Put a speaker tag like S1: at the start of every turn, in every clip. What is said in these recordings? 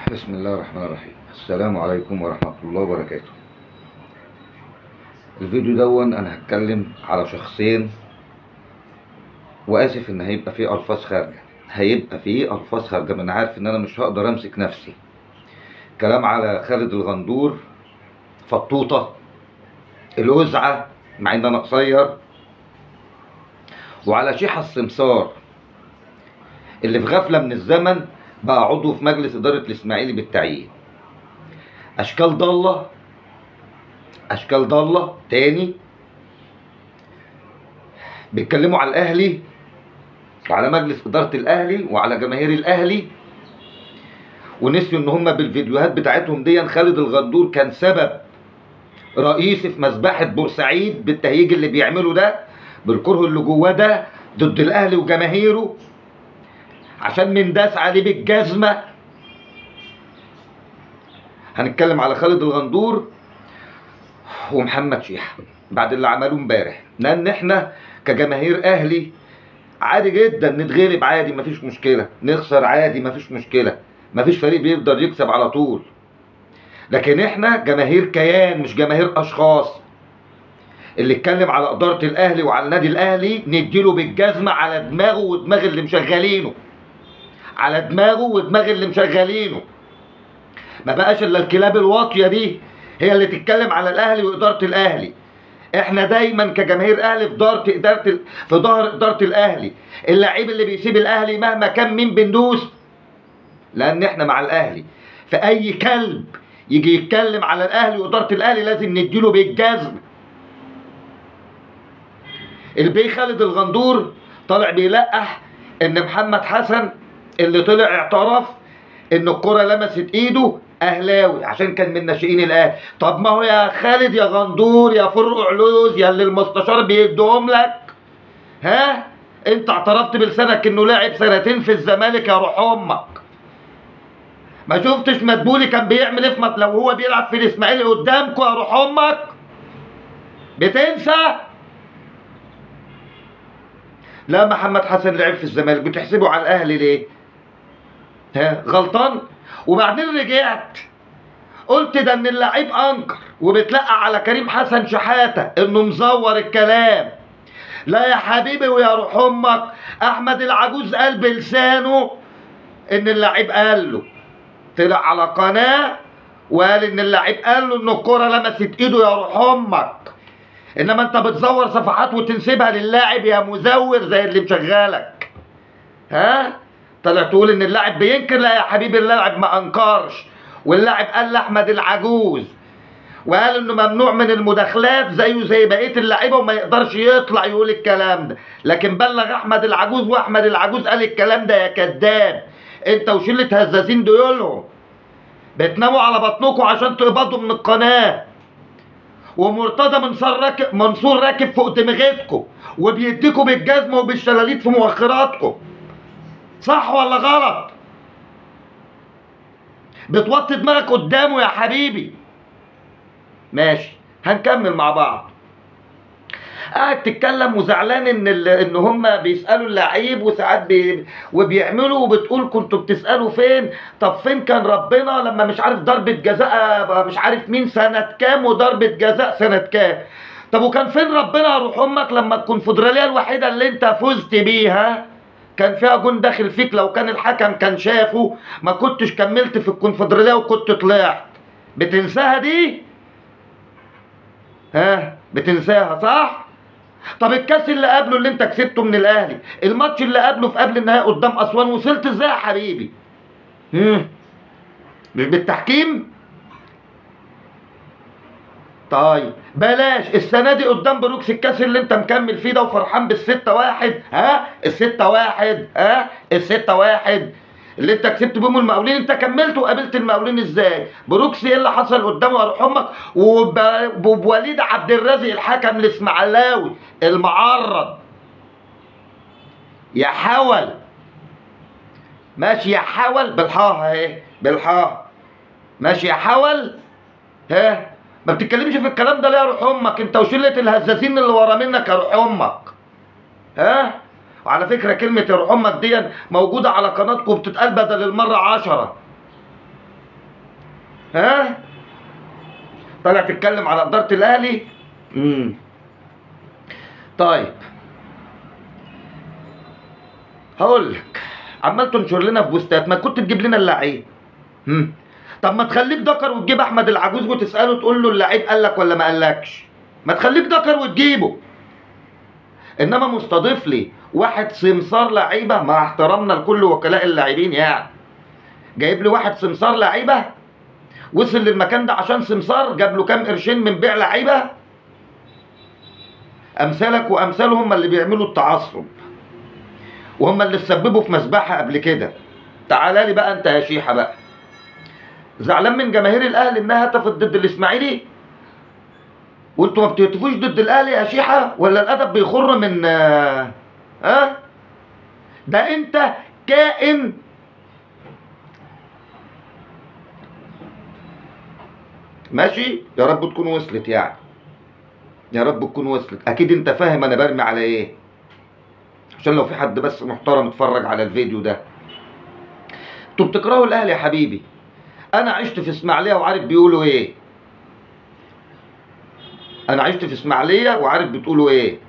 S1: بسم الله الرحمن الرحيم السلام عليكم ورحمة الله وبركاته الفيديو دون انا هتكلم على شخصين واسف ان هيبقى فيه الفاظ خارجة هيبقى فيه الفاظ خارجة ما انا عارف ان انا مش هقدر امسك نفسي كلام على خالد الغندور فطوطة الوزعة مع ان انا قصير وعلى شيحة السمسار اللي في غفلة من الزمن بقى عضو في مجلس إدارة الإسماعيلي بالتعيين أشكال ضالة أشكال ضالة تاني بيتكلموا على الأهلي وعلى مجلس إدارة الأهلي وعلى جماهير الأهلي ونسيوا إن هما بالفيديوهات بتاعتهم دي خالد الغندور كان سبب رئيسي في مذبحة بورسعيد بالتهيج اللي بيعمله ده بالكره اللي جواه ده ضد الأهلي وجماهيره عشان من داس عليه بالجزمة هنتكلم على خالد الغندور ومحمد شيحة بعد اللي عملوه امبارح لان احنا كجماهير اهلي عادي جدا نتغلب عادي مفيش مشكلة نخسر عادي مفيش مشكلة مفيش فريق بيقدر يكسب على طول لكن احنا جماهير كيان مش جماهير اشخاص اللي اتكلم على اداره الاهلي وعلى النادي الاهلي نديله بالجزمه على دماغه ودماغ اللي مشغلينه على دماغه ودماغ اللي مشغلينه ما بقاش الا الكلاب الواطيه دي هي اللي تتكلم على الاهلي واداره الاهلي احنا دايما كجماهير اهلي في دار اداره ال... في ظهر اداره الاهلي اللعيب اللي بيسيب الاهلي مهما كان مين بندوس لان احنا مع الاهلي فاي كلب يجي يتكلم على الاهلي واداره الاهلي لازم نديله بالجزم البي خالد الغندور طالع بيلقح ان محمد حسن اللي طلع اعترف ان الكره لمست ايده اهلاوي عشان كان من ناشئين الاهلي طب ما هو يا خالد يا غندور يا فرق علوز يا اللي المستشار بيديهم لك ها انت اعترفت بلسانك انه لاعب سنتين في الزمالك يا روح امك ما شفتش مدبولي كان بيعمل ايه في مط- لو هو بيلعب في الاسماعيلي قدامكم يا روح امك بتنسى لا محمد حسن لعب في الزمالك بتحسبه على الاهلي ليه ها غلطان وبعدين رجعت قلت ده ان اللعيب انكر وبتلقى على كريم حسن شحاته انه مزور الكلام لا يا حبيبي ويا روح امك احمد العجوز قال بلسانه ان اللعيب قال له طلع على قناه وقال ان اللعيب قال له ان الكره لمست ايده يا روح امك انما انت بتزور صفحات وتنسبها للاعب يا مزور زي اللي مشغلك ها طلع تقول ان اللاعب بينكر لا يا حبيبي اللاعب ما انكرش واللاعب قال لاحمد العجوز وقال انه ممنوع من المداخلات زيه زي بقيه اللعيبه وما يقدرش يطلع يقول الكلام ده لكن بلغ احمد العجوز واحمد العجوز قال الكلام ده يا كذاب انت وشله هزازين دولهم بتناموا على بطنكم عشان تقبضوا من القناه ومرتضى منصور راكب منصور راكب فوق دماغتكم وبيديكوا بالجزمه وبالشلاليت في مؤخراتكم صح ولا غلط بتوطي دماغك قدامه يا حبيبي ماشي هنكمل مع بعض قاعد تتكلم وزعلان ان ال... ان هم بيسالوا اللعيب وساعات بي... وبيعملوا وبتقول كنتوا بتسالوا فين طب فين كان ربنا لما مش عارف ضربه جزاء مش عارف مين سنه كام وضربه جزاء سنه كام طب وكان فين ربنا يا روح امك لما الكونفدراليه الوحيده اللي انت فزت بيها كان فيها جون داخل فيك لو كان الحكم كان شافه ما كنتش كملت في الكونفدراليه وكنت طلعت بتنساها دي ها بتنساها صح طب الكاس اللي قبله اللي انت كسبته من الاهلي الماتش اللي قبله في قبل النهائي قدام اسوان وصلت ازاي يا حبيبي هم؟ مش بالتحكيم طيب بلاش السنه دي قدام بروكس الكاس اللي انت مكمل فيه ده وفرحان بالستة واحد ها الستة واحد ها الستة واحد اللي انت كسبت بيهم المقاولين انت كملت وقابلت المقاولين ازاي بروكس ايه اللي حصل قدامه يا روح امك وب- وبوليد عبد الرازق الحكم الاسماعيلاوي المعرض يا حول ماشي يا حول بالحاء اهي بالحاء ماشي يا حول ها ما بتتكلمش في الكلام ده ليه يا روح امك انت وشله الهزازين اللي ورا منك يا روح امك ها وعلى فكره كلمه يا روح امك دي موجوده على قناتكم بتتقال بدل المره عشرة ها طالع تتكلم على اداره الاهلي امم طيب هقول لك عمال تنشر لنا في بوستات ما كنت تجيب لنا اللعيب هم. طب ما تخليك دكر وتجيب احمد العجوز وتساله تقول له اللعيب قال لك ولا ما قالكش ما تخليك دكر وتجيبه انما مستضيف لي واحد سمسار لعيبه مع احترامنا لكل وكلاء اللاعبين يعني جايب لي واحد سمسار لعيبه وصل للمكان ده عشان سمسار جاب له كام قرشين من بيع لعيبه امثالك وامثالهم هم اللي بيعملوا التعصب وهم اللي تسببوا في مسبحه قبل كده تعالى لي بقى انت يا شيحه بقى زعلان من جماهير الاهلي انها هتفت ضد الاسماعيلي وانتوا ما بتهتفوش ضد الاهلي يا شيحه ولا الادب بيخر من ها أه؟ ده انت كائن ماشي يا رب تكون وصلت يعني يا رب تكون وصلت اكيد انت فاهم انا برمي على ايه عشان لو في حد بس محترم اتفرج على الفيديو ده انتوا بتكرهوا الاهلي يا حبيبي انا عشت في اسماعيليه وعارف بيقولوا ايه انا عشت في اسماعيليه وعارف بتقولوا ايه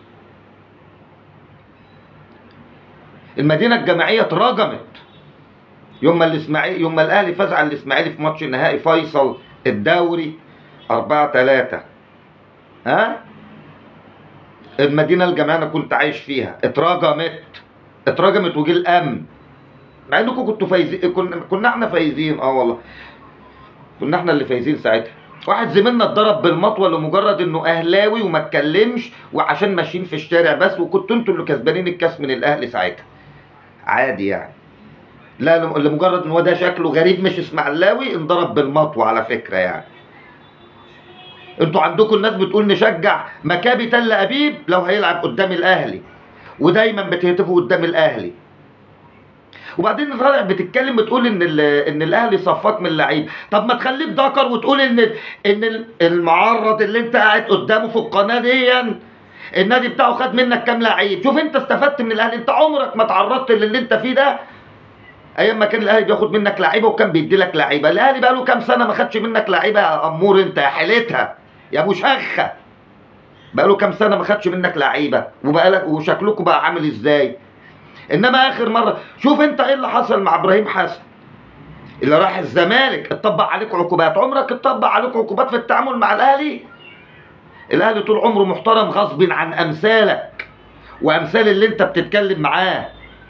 S1: المدينه الجامعيه اتراجمت يوم ما الاسماعيلي يوم ما الاهلي فاز على الاسماعيلي في ماتش النهائي فيصل الدوري 4 3 ها المدينه الجامعيه انا كنت عايش فيها اتراجمت اتراجمت وجه الامن مع انكم كنتوا فايزين كنا كنا احنا فايزين اه والله كنا احنا اللي فايزين ساعتها واحد زميلنا اتضرب بالمطوه لمجرد انه اهلاوي وما اتكلمش وعشان ماشيين في الشارع بس وكنتوا انتوا اللي كسبانين الكاس من الاهلي ساعتها عادي يعني لا لم- لمجرد ان هو ده شكله غريب مش اسماعيلاوي انضرب بالمطوه على فكره يعني انتوا عندكم الناس بتقول نشجع مكابي تل ابيب لو هيلعب قدام الاهلي ودايما بتهتفوا قدام الاهلي وبعدين طالع بتتكلم بتقول ان ال- ان الاهلي صفاك من اللعيب طب ما تخليك ذكر وتقول ان ان ال- المعرض اللي انت قاعد قدامه في القناه دي النادي بتاعه خد منك كام لعيب شوف انت استفدت من الاهلي انت عمرك ما تعرضت للي انت فيه ده ايام ما كان الاهلي بياخد منك لعيبه وكان بيدي لك لعيبه الاهلي بقى له كام سنه ما خدش منك لعيبه يا امور انت يا حيلتها يا ابو شخه بقى له كام سنه ما خدش منك لعيبه وبقى لك وشكلكم بقى عامل ازاي انما اخر مره شوف انت ايه اللي حصل مع ابراهيم حسن اللي راح الزمالك اتطبق عليك عقوبات عمرك اتطبق عليك عقوبات في التعامل مع الاهلي الاهلي طول عمره محترم غصب عن امثالك وامثال اللي انت بتتكلم معاه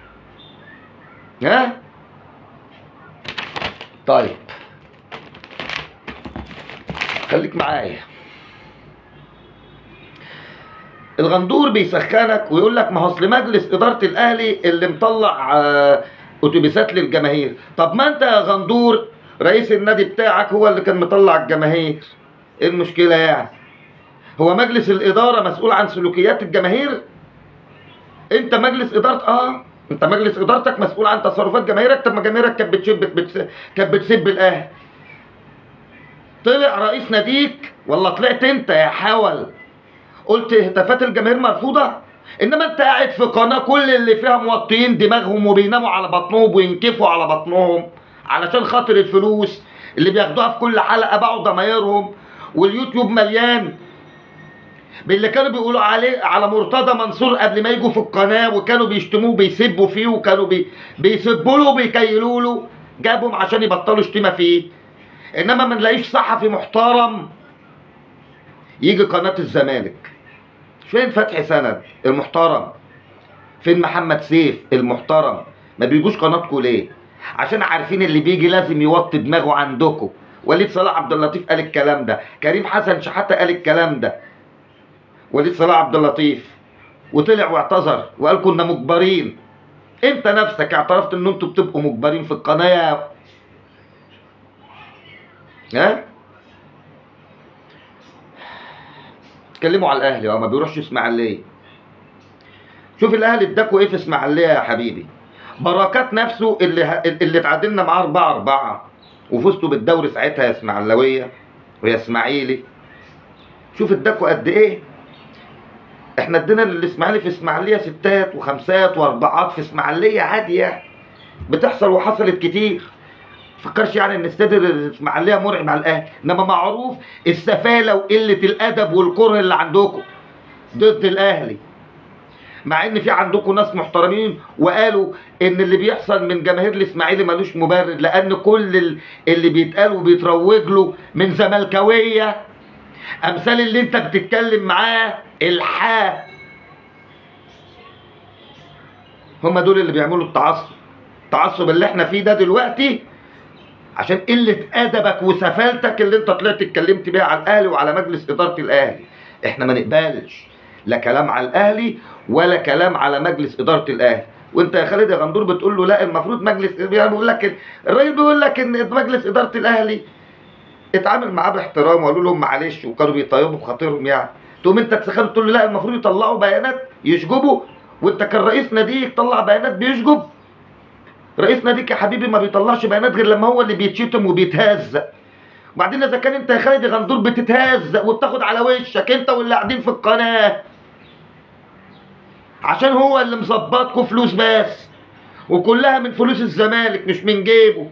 S1: ها طيب خليك معايا الغندور بيسخنك ويقول لك ما هو اصل مجلس اداره الاهلي اللي مطلع آه، اتوبيسات للجماهير طب ما انت يا غندور رئيس النادي بتاعك هو اللي كان مطلع الجماهير ايه المشكله يعني هو مجلس الاداره مسؤول عن سلوكيات الجماهير انت مجلس اداره اه انت مجلس ادارتك مسؤول عن تصرفات جماهيرك طب ما جماهيرك كانت بتشب بت... كانت بتسب الاهلي طلع رئيس ناديك ولا طلعت انت يا حول قلت هتافات الجماهير مرفوضه انما انت قاعد في قناه كل اللي فيها موطيين دماغهم وبيناموا على بطنهم وينكفوا على بطنهم علشان خاطر الفلوس اللي بياخدوها في كل حلقه باعوا ضمايرهم واليوتيوب مليان باللي كانوا بيقولوا عليه على مرتضى منصور قبل ما يجوا في القناه وكانوا بيشتموه بيسبوا فيه وكانوا بي بيسبوا له وبيكيلوا له جابهم عشان يبطلوا شتيمه فيه انما ما نلاقيش صحفي محترم يجي قناه الزمالك فين فتحي سند المحترم فين محمد سيف المحترم ما بيجوش قناتكم ليه عشان عارفين اللي بيجي لازم يوطي دماغه عندكم وليد صلاح عبد اللطيف قال الكلام ده كريم حسن شحاته قال الكلام ده وليد صلاح عبد اللطيف وطلع واعتذر وقال كنا مجبرين انت نفسك اعترفت ان انتوا بتبقوا مجبرين في القناه يا ها اتكلموا على الاهلي اه ما بيروحش اسماعيليه شوف الاهلي اداكوا ايه في اسماعيليه يا حبيبي بركات نفسه اللي ه... اللي اتعادلنا معاه 4 4 وفزتوا بالدوري ساعتها يا اسماعيلاويه ويا اسماعيلي شوف اداكوا قد ايه احنا ادينا للاسماعيلي في اسماعيليه ستات وخمسات واربعات في اسماعيليه عاديه بتحصل وحصلت كتير تفكرش يعني ان استاد الاسماعيليه مرعب على الاهلي انما معروف السفاله وقله الادب والكره اللي عندكم ضد الاهلي مع ان في عندكم ناس محترمين وقالوا ان اللي بيحصل من جماهير الاسماعيلي ملوش مبرر لان كل ال- اللي بيتقال وبيتروج له من زملكاويه امثال اللي انت بتتكلم معاه الحاه هم دول اللي بيعملوا التعصب التعصب اللي احنا فيه ده دلوقتي عشان قلة أدبك وسفالتك اللي أنت طلعت اتكلمت بيها على الأهلي وعلى مجلس إدارة الأهلي. إحنا ما نقبلش لا كلام على الأهلي ولا كلام على مجلس إدارة الأهلي. وأنت يا خالد يا غندور بتقول له لا المفروض مجلس يعني بيقول لك إن- الراجل بيقول لك إن مجلس إدارة الأهلي اتعامل معاه باحترام وقالوا لهم معلش وكانوا بيطيبوا بخاطرهم يعني. تقوم أنت تسخن تقول له لا المفروض يطلعوا بيانات يشجبوا وأنت كان رئيس ناديك طلع بيانات بيشجب رئيس ناديك يا حبيبي ما بيطلعش بيانات غير لما هو اللي بيتشتم وبيتهزق وبعدين اذا كان انت يا خالد يا غندور بتتهزق وبتاخد على وشك انت واللي قاعدين في القناه عشان هو اللي مظبطكوا فلوس بس وكلها من فلوس الزمالك مش من جيبه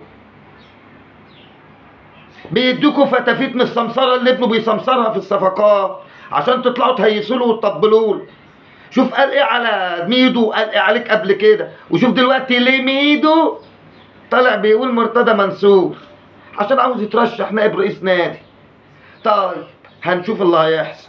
S1: بيدوكوا فتافيت من السمسره اللي ابنه بيسمسرها في الصفقات عشان تطلعوا تهيسوا له وتطبلوا له شوف قال ايه على ميدو قال ايه عليك قبل كده وشوف دلوقتي ليه ميدو طالع بيقول مرتضى منصور عشان عاوز يترشح نائب رئيس نادي طيب هنشوف اللي هيحصل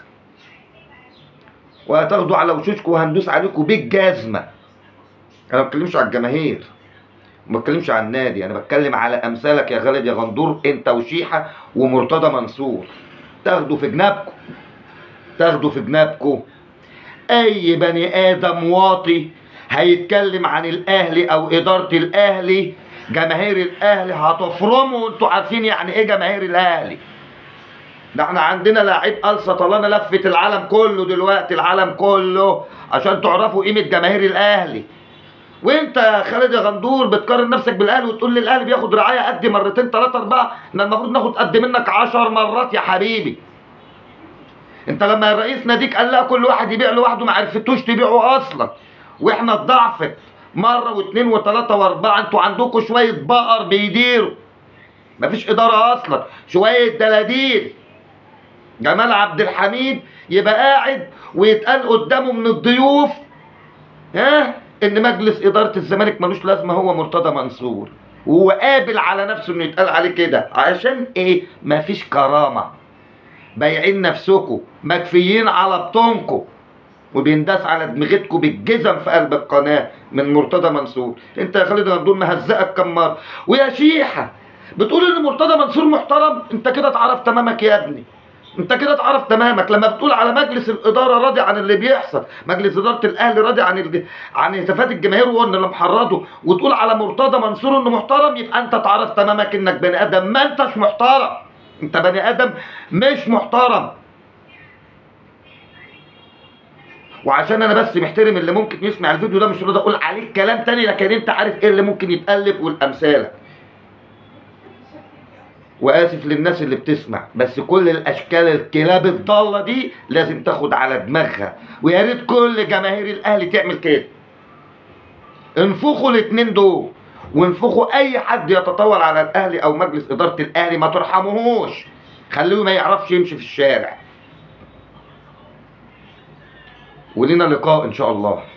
S1: وهتاخدوا على وشوشكم وهندوس عليكم بالجزمه انا ما بتكلمش على الجماهير ما بتكلمش على النادي انا بتكلم على امثالك يا خالد يا غندور انت وشيحه ومرتضى منصور تاخدوا في جنابكم تاخدوا في جنابكم اي بني ادم واطي هيتكلم عن الاهلي او اداره الاهلي جماهير الاهلي هتفرموا انتوا عارفين يعني ايه جماهير الاهلي ده احنا عندنا لعيب قلصه طلعنا لفه العالم كله دلوقتي العالم كله عشان تعرفوا قيمه جماهير الاهلي وانت يا خالد يا غندور بتقارن نفسك بالاهلي وتقول لي الاهلي بياخد رعايه قد مرتين ثلاثه اربعه احنا المفروض ناخد قد منك عشر مرات يا حبيبي انت لما الرئيس ناديك قال لا كل واحد يبيع لوحده ما عرفتوش تبيعوا اصلا واحنا اتضعفت مره واثنين وثلاثه واربعه انتوا عندكم شويه بقر بيديروا مفيش اداره اصلا شويه دلاديل جمال عبد الحميد يبقى قاعد ويتقال قدامه من الضيوف ها ان مجلس اداره الزمالك ملوش لازمه هو مرتضى منصور وهو قابل على نفسه انه يتقال عليه كده عشان ايه مفيش كرامه بايعين نفسكم مكفيين على بطونكم وبينداس على دماغتكم بالجزم في قلب القناه من مرتضى منصور انت يا خالد غندور مهزقك كم مره ويا شيحه بتقول ان مرتضى منصور محترم انت كده اتعرف تمامك يا ابني انت كده اتعرف تمامك لما بتقول على مجلس الاداره راضي عن اللي بيحصل مجلس اداره الاهلي راضي عن الج... عن هتافات الجماهير وان اللي محرضه وتقول على مرتضى منصور انه محترم يبقى انت اتعرف تمامك انك بني ادم ما انتش محترم انت بني ادم مش محترم وعشان انا بس محترم اللي ممكن يسمع الفيديو ده مش راضي اقول عليك كلام تاني لكن انت عارف ايه اللي ممكن يتقلب والامثالك واسف للناس اللي بتسمع بس كل الاشكال الكلاب الضاله دي لازم تاخد على دماغها ويا ريت كل جماهير الاهلي تعمل كده انفخوا الاتنين دول وانفخوا اي حد يتطاول على الاهلي او مجلس اداره الاهلي ما ترحموهوش خلوه ما يعرفش يمشي في الشارع ولينا لقاء ان شاء الله